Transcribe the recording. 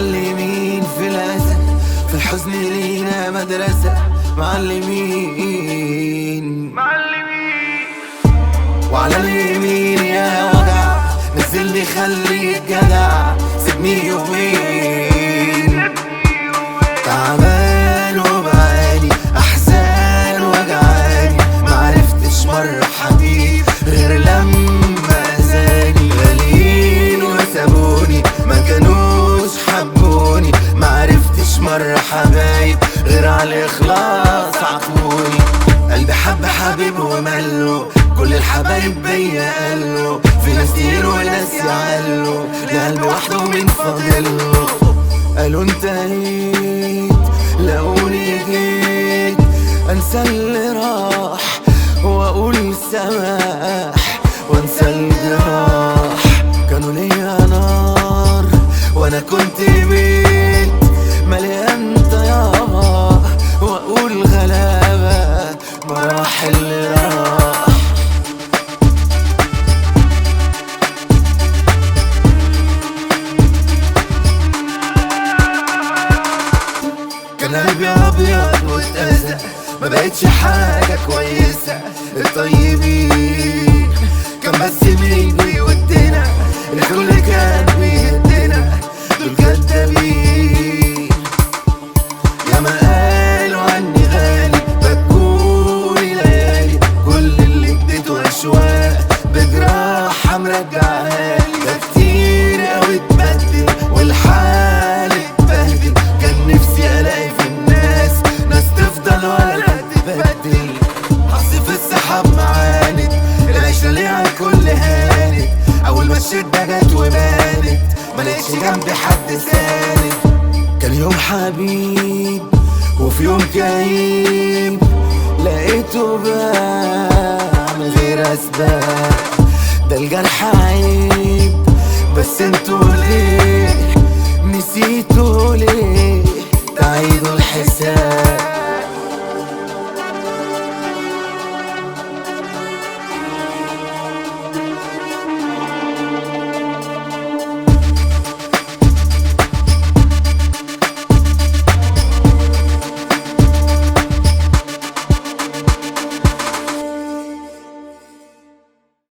معلمين في الأسى في الحزن لينا مدرسة معلمين معلمين وعلى اليمين يا وجع نزلني خليك جدع سيبني يومين تعبان وبعاني احزان وجعاني معرفتش مرة حبيب غير لما اذاني غاليين وسابوني ما كانوش حبوني معرفتش مرة حبايب غير على الاخلاص عطوني قلبي حب حبيب ومله كل الحبايب بيا قالوا في ناس كتير وناس يعلوا لقلبي وحده من فاضله قالوا انتهيت لقوني جيت انسى اللي راح واقول سماح وانسى الجراح كانوا ليا نار وانا كنت بيت مليان طيابة واقول غلابة مراحل اللي راح كان قلبي ابيض واتأذى ما بقتش حاجة كويسة الطيبين كان بس مين بيودنا الكل كان بيهدنا دول كدابين يا ما قالوا عني غالي بكوني ليالي كل اللي اديته اشواق بجراحة مرجعها لي ده كتير اوي اتبدل والحال اتبهدل كان نفسي الاقي في الناس ناس تفضل ولا تتبدل حظي في السحاب معاند العيشة ليها الكل هانت اول ما الشدة جت وبانت ملقتش جنبي حد ساند كان يوم حبيب وفي يوم كئيب لقيته باع من غير اسباب ده الجرح عيب بس انتوا ليه